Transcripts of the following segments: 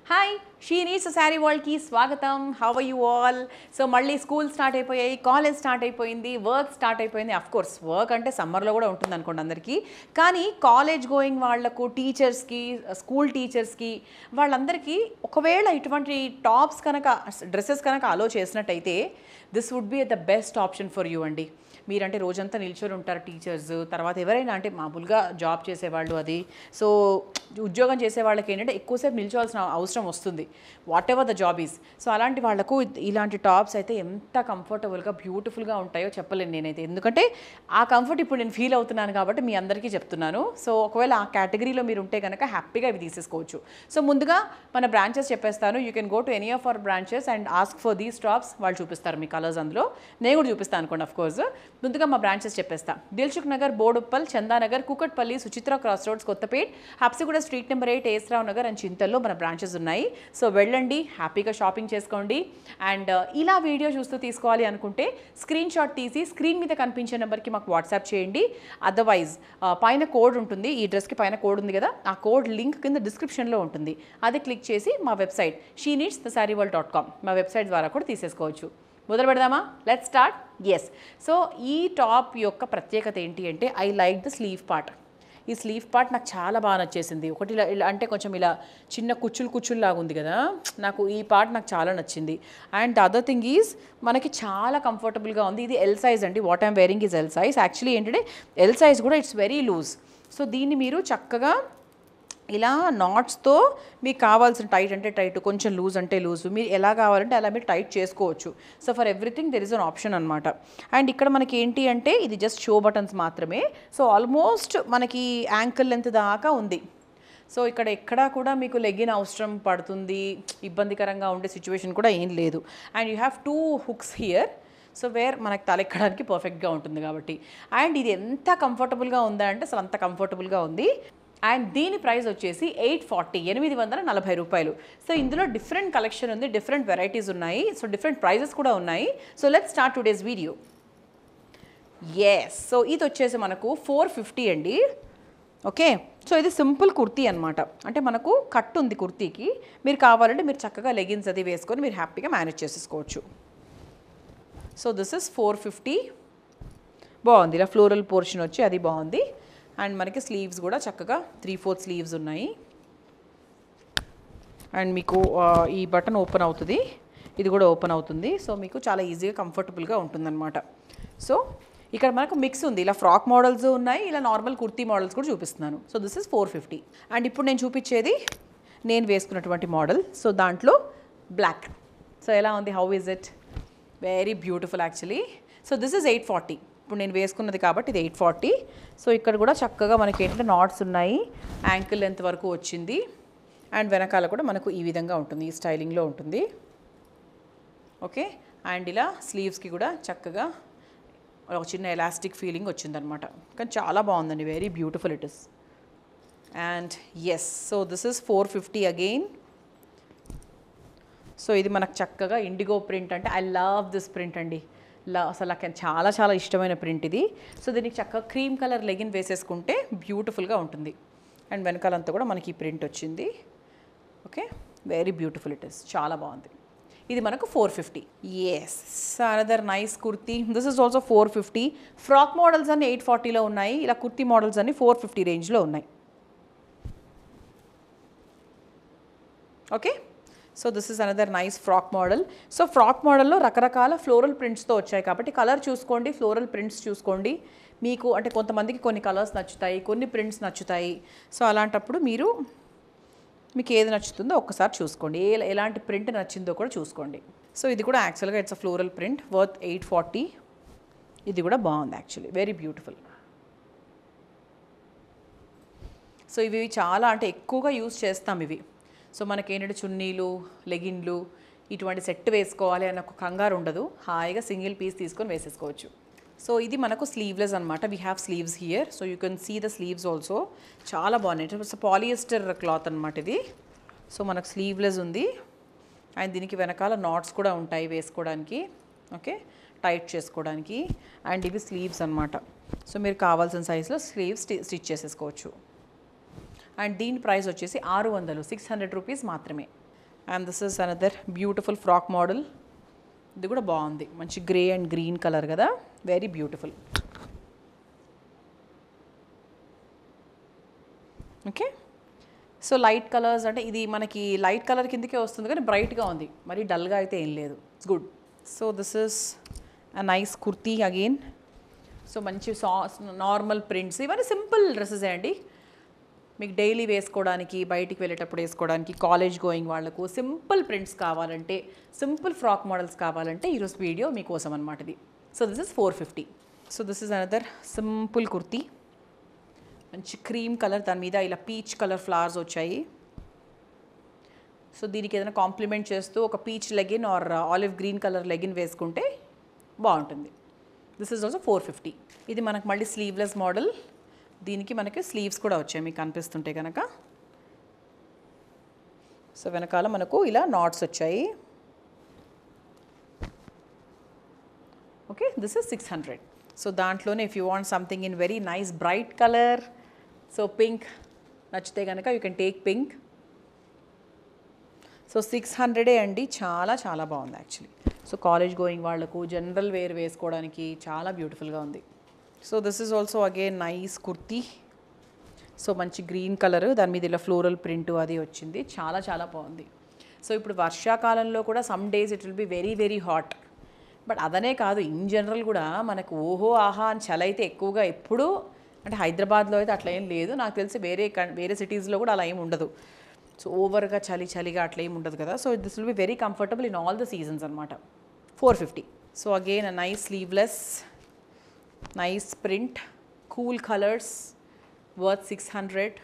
Hi She Needs Saree వరల్డ్కి స్వాగతం how you all so మళ్ళీ స్కూల్ స్టార్ట్ అయిపోయాయి కాలేజ్ స్టార్ట్ అయిపోయింది వర్క్ స్టార్ట్ అయిపోయింది అఫ్ కోర్స్ వర్క్ అంటే సమ్మర్లో కూడా ఉంటుంది అనుకోండి అందరికీ కానీ కాలేజ్ గోయింగ్ వాళ్లకు టీచర్స్కి స్కూల్ టీచర్స్కి వాళ్ళందరికీ ఒకవేళ ఇటువంటి టాప్స్ కనుక డ్రెస్సెస్ కనుక అలో చేసినట్టయితే this would be the best option for you అండి మీరంటే రోజంతా నిల్చొని ఉంటారు టీచర్స్ తర్వాత ఎవరైనా అంటే మామూలుగా జాబ్ చేసేవాళ్ళు అది సో ఉద్యోగం చేసే వాళ్ళకి ఏంటంటే ఎక్కువసేపు నిల్చోవాల్సిన అవసరం వస్తుంది whatever the job is so అలాంటి వాళ్ళకు ఇలాంటి టాప్స్ అయితే ఎంత కంఫర్టబుల్గా బ్యూటిఫుల్గా ఉంటాయో చెప్పలేను నేనైతే ఎందుకంటే ఆ కంఫర్ట్ ఇప్పుడు నేను ఫీల్ అవుతున్నాను కాబట్టి మీ అందరికీ చెప్తున్నాను సో ఒకవేళ ఆ కేటగిరీలో మీరు ఉంటే కనుక హ్యాపీగా ఇవి తీసేసుకోవచ్చు సో ముందుగా మన బ్రాంచెస్ చెప్పేస్తాను you can go to any of our branches and ask for these tops వాళ్ళు చూపిస్తారు మీ కలర్స్ అందులో నేను కూడా చూపిస్తాను అనుకోండి అఫ్ కోర్స్ ముందుగా మా బ్రాంచెస్ చెప్పేస్తా Dilsukh Nagar Boduppal Chandanagar Kukatpally Suchitra cross roads Kothapet Habsiguda street number eight AS Rao Nagar and చింతల్లో మన బ్రాంచెస్ ఉన్నాయి సో వెళ్ళండి హ్యాపీగా షాపింగ్ చేసుకోండి అండ్ ఇలా వీడియో చూస్తూ తీసుకోవాలి అనుకుంటే స్క్రీన్ షాట్ తీసి స్క్రీన్ మీద కనిపించే నెంబర్కి మాకు వాట్సాప్ చేయండి అదర్వైజ్ పైన కోడ్ ఉంటుంది ఈ డ్రెస్కి పైన కోడ్ ఉంది కదా ఆ కోడ్ లింక్ కింద డిస్క్రిప్షన్లో ఉంటుంది అది క్లిక్ చేసి మా website She Needs the Saree World dot com మా వెబ్సైట్ ద్వారా కూడా తీసేసుకోవచ్చు మొదలు పెడదామా లెట్ స్టార్ట్ ఎస్ సో ఈ టాప్ యొక్క ప్రత్యేకత ఏంటి అంటే I like the sleeve part ఈ స్లీవ్ పార్ట్ నాకు చాలా బాగా నచ్చేసింది ఒకటి ఇలా ఇలా అంటే కొంచెం ఇలా చిన్న కుచ్చులు కుచ్చులు లాగా ఉంది కదా నాకు ఈ పార్ట్ నాకు చాలా నచ్చింది and the other thing is మనకి చాలా కంఫర్టబుల్గా ఉంది ఇది ఎల్ సైజ్ అండి what I'm wearing is L size actually ఏంటంటే ఎల్ సైజ్ కూడా ఇట్స్ వెరీ లూజ్ సో దీన్ని మీరు చక్కగా ఇలా నాట్స్తో మీకు కావాల్సిన టైట్ అంటే టైట్ కొంచెం లూజ్ అంటే లూజ్ మీరు ఎలా కావాలంటే అలా మీరు టైట్ చేసుకోవచ్చు so for everything there is an option అనమాట అండ్ ఇక్కడ మనకి ఏంటి అంటే ఇది జస్ట్ షో బటన్స్ మాత్రమే సో ఆల్మోస్ట్ మనకి యాంకిల్ లెంత్ దాకా ఉంది సో ఇక్కడ ఎక్కడా కూడా మీకు లెగిన్ అవసరం పడుతుంది ఇబ్బందికరంగా ఉండే సిచ్యువేషన్ కూడా ఏం లేదు and you have two hooks here so where మనకి తలెక్కడానికి పర్ఫెక్ట్గా ఉంటుంది కాబట్టి అండ్ ఇది ఎంత కంఫర్టబుల్గా ఉందా అంటే అసలు అంత కంఫర్టబుల్గా ఉంది అండ్ దీని ప్రైస్ వచ్చేసి ఎయిట్ ఫార్టీ ఎనిమిది వందల నలభై రూపాయలు సో ఇందులో డిఫరెంట్ కలెక్షన్ ఉంది డిఫరెంట్ వెరైటీస్ ఉన్నాయి సో డిఫరెంట్ ప్రైజెస్ కూడా ఉన్నాయి so let start today's video yes so ఇది వచ్చేసి మనకు ఫోర్ ఫిఫ్టీ అండి ఓకే సో ఇది సింపుల్ కుర్తీ అనమాట అంటే మనకు కట్ ఉంది కుర్తీకి మీరు కావాలంటే మీరు చక్కగా లెగిన్స్ అది వేసుకొని మీరు హ్యాపీగా మేనేజ్ చేసేసుకోవచ్చు so this is four fifty బాగుంది ఇలా ఫ్లోరల్ పోర్షన్ వచ్చి అది బాగుంది అండ్ మనకి స్లీవ్స్ కూడా చక్కగా త్రీ ఫోర్త్ స్లీవ్స్ ఉన్నాయి అండ్ మీకు ఆ, ఈ బటన్ ఓపెన్ అవుతుంది ఇది కూడా ఓపెన్ అవుతుంది సో మీకు చాలా ఈజీగా కంఫర్టబుల్గా ఉంటుందన్నమాట సో ఇక్కడ మనకు మిక్స్ ఉంది ఇలా ఫ్రాక్ మోడల్స్ ఉన్నాయి ఇలా నార్మల్ కుర్తీ మోడల్స్ కూడా చూపిస్తున్నాను so this is four fifty and ఇప్పుడు నేను చూపించేది నేను వేసుకున్నటువంటి మోడల్ సో దాంట్లో బ్లాక్ సో ఎలా ఉంది how is it very beautiful actually so this is eight forty ఇప్పుడు నేను వేసుకున్నది కాబట్టి ఇది ఎయిట్ ఫార్టీ సో ఇక్కడ కూడా చక్కగా మనకి ఏంటంటే నాట్స్ ఉన్నాయి యాంకిల్ లెంత్ వరకు వచ్చింది అండ్ వెనకాల కూడా మనకు ఈ విధంగా ఉంటుంది ఈ స్టైలింగ్లో ఉంటుంది ఓకే అండ్ ఇలా స్లీవ్స్కి కూడా చక్కగా ఒక చిన్న ఎలాస్టిక్ ఫీలింగ్ వచ్చిందనమాట కానీ చాలా బాగుందండి very beautiful it is and yes so this is four fifty again so ఇది మనకు చక్కగా ఇండిగో ప్రింట్ అంటే ఐ లవ్ దిస్ ప్రింట్ అండి లా అసలు నాకు చాలా చాలా ఇష్టమైన ప్రింట్ ఇది సో దీనికి చక్కగా క్రీమ్ కలర్ లెగిన్ వేసేసుకుంటే బ్యూటిఫుల్గా ఉంటుంది అండ్ వెనకాలంతా కూడా మనకి ఈ ప్రింట్ వచ్చింది okay very beautiful it is చాలా బాగుంది ఇది మనకు four fifty yes another nice kurti this is also four fifty frock models అన్ని ఎయిట్ ఫార్టీలో ఉన్నాయి ఇలా కుర్తీ మోడల్స్ అన్ని ఫోర్ ఫిఫ్టీ రేంజ్లో ఉన్నాయి okay so this is another nice frock model so frock మోడల్లో రకరకాల ఫ్లోరల్ ప్రింట్స్తో వచ్చాయి కాబట్టి కలర్ చూసుకోండి ఫ్లోరల్ ప్రింట్స్ చూసుకోండి మీకు అంటే కొంతమందికి కొన్ని కలర్స్ నచ్చుతాయి కొన్ని ప్రింట్స్ నచ్చుతాయి సో అలాంటప్పుడు మీరు మీకు ఏది నచ్చుతుందో ఒక్కసారి చూసుకోండి ఏ ఎలాంటి ప్రింట్ నచ్చిందో కూడా చూసుకోండి సో ఇది కూడా యాక్చువల్గా it's a floral print worth eight forty ఇది కూడా బాగుంది యాక్చువల్లీ వెరీ బ్యూటిఫుల్ సో ఇవి చాలా అంటే ఎక్కువగా యూస్ చేస్తాం ఇవి సో మనకి ఏంటంటే చున్నీలు లెగిన్లు ఇటువంటి సెట్ వేసుకోవాలి అన్న ఒక కంగారు ఉండదు హాయిగా సింగిల్ పీస్ తీసుకొని వేసేసుకోవచ్చు సో ఇది మనకు స్లీవ్లెస్ అనమాట we have sleeves here so you can see the sleeves also చాలా బాగున్నాయి ఇట్స్ పాలియస్టర్ క్లాత్ అనమాట ఇది సో మనకు స్లీవ్లెస్ ఉంది అండ్ దీనికి వెనకాల నాట్స్ కూడా ఉంటాయి వేసుకోవడానికి ఓకే టైట్ చేసుకోవడానికి అండ్ ఇవి స్లీవ్స్ అనమాట సో మీరు కావాల్సిన సైజులో స్లీవ్స్ స్టిచ్ చేసేసుకోవచ్చు అండ్ దీని ప్రైస్ వచ్చేసి ఆరు వందలు సిక్స్ హండ్రెడ్ రూపీస్ మాత్రమే and this is another beautiful frock model ఇది కూడా బాగుంది మంచి గ్రే అండ్ గ్రీన్ కలర్ కదా very beautiful okay so light colours అంటే ఇది మనకి లైట్ కలర్ కిందకే వస్తుంది కానీ బ్రైట్గా ఉంది మరి డల్గా అయితే ఏం లేదు it's good so this is a nice kurti again so మంచి సా నార్మల్ ప్రింట్స్ ఇవన్నీ సింపుల్ డ్రెస్సెస్ అండి మీకు డైలీ వేసుకోవడానికి బయటికి వెళ్ళేటప్పుడు వేసుకోవడానికి కాలేజ్ గోయింగ్ వాళ్ళకు సింపుల్ ప్రింట్స్ కావాలంటే సింపుల్ ఫ్రాక్ మోడల్స్ కావాలంటే ఈరోజు వీడియో మీకోసం అనమాట ఇది so this is four fifty so this is another simple kurti మంచి క్రీమ్ కలర్ దాని మీద ఇలా పీచ్ కలర్ ఫ్లవర్స్ వచ్చాయి సో దీనికి ఏదైనా కాంప్లిమెంట్ చేస్తూ ఒక peach legging or olive green colour legging వేసుకుంటే బాగుంటుంది this is also four fifty ఇది మనకు మళ్ళీ స్లీవ్లెస్ మోడల్ దీనికి మనకి స్లీవ్స్ కూడా వచ్చాయి మీకు కనిపిస్తుంటే కనుక సో వెనకాల మనకు ఇలా నాట్స్ వచ్చాయి okay this is six hundred so దాంట్లోనే if you want something in very nice bright colour so pink నచ్చితే కనుక you can take pink so six హండ్రెడే అండి చాలా చాలా బాగుంది యాక్చువల్లీ సో కాలేజ్ గోయింగ్ వాళ్ళకు జనరల్ వేర్ వేసుకోవడానికి చాలా బ్యూటిఫుల్గా ఉంది so this is also again nice kurti so మంచి గ్రీన్ కలర్ దాని మీద ఇలా ఫ్లోరల్ ప్రింట్ అది వచ్చింది చాలా చాలా బాగుంది సో ఇప్పుడు వర్షాకాలంలో కూడా some days it will be very very hot but అదనే కాదు ఇన్ జనరల్ కూడా మనకు ఓహో ఆహా అని చలి అయితే ఎక్కువగా ఎప్పుడూ అంటే హైదరాబాద్లో అయితే అట్లా ఏం లేదు నాకు తెలిసి వేరే కన్- వేరే సిటీస్లో కూడా అలా ఏం ఉండదు సో ఓవర్గా చలి చలిగా అట్లా ఏం ఉండదు కదా so this will be very comfortable in all the seasons అనమాట four fifty so again a nice sleeveless nice print cool colours worth six hundred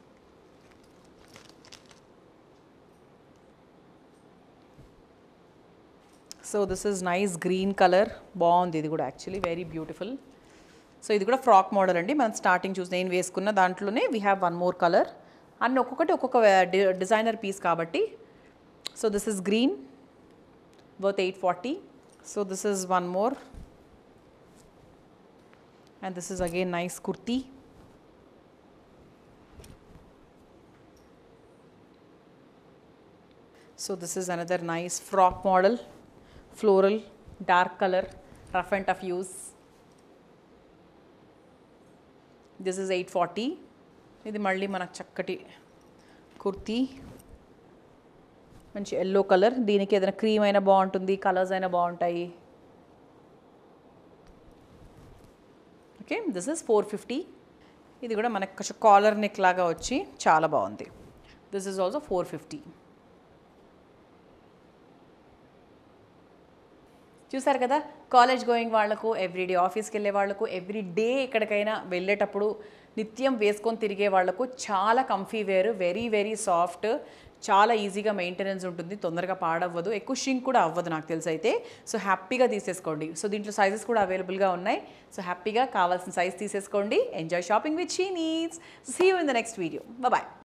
so this is nice green colour బాగుంది ఇది కూడా యాక్చువల్లీ వెరీ బ్యూటిఫుల్ సో ఇది కూడా frock model అండి మనం starting చూసి నేను వేసుకున్న దాంట్లోనే we have one more colour అన్ని ఒక్కొక్కటి ఒక్కొక్క డిజైనర్ పీస్ కాబట్టి so this is green worth eight forty so this is one more and this is again nice kurti So this is another nice frock model, floral, dark color, rough and tough use. This is 840. ఇది మళ్ళీ మనకు చక్కటి కుర్తీ మంచి yellow colour దీనికి ఏదైనా cream అయినా బాగుంటుంది colours అయినా బాగుంటాయి okay this is four fifty ఇది కూడా మనకు కొంచెం కాలర్ నెక్ లాగా వచ్చి చాలా బాగుంది this is also four fifty చూసారు కదా కాలేజ్ గోయింగ్ వాళ్లకు ఎవ్రీడే ఆఫీస్కి వెళ్ళే వాళ్ళకు ఎవ్రీ డే ఎక్కడికైనా వెళ్ళేటప్పుడు నిత్యం వేసుకొని తిరిగే వాళ్లకు చాలా comfy wear very very soft చాలా ఈజీగా మెయింటెనెన్స్ ఉంటుంది తొందరగా పాడవ్వదు ఎక్కువ షింక్ కూడా అవ్వదు నాకు తెలిసి అయితే సో హ్యాపీగా తీసేసుకోండి సో దీంట్లో సైజెస్ కూడా అవైలబుల్గా ఉన్నాయి సో హ్యాపీగా కావాల్సిన సైజ్ తీసేసుకోండి enjoy shopping with She Needs see you in the next video bye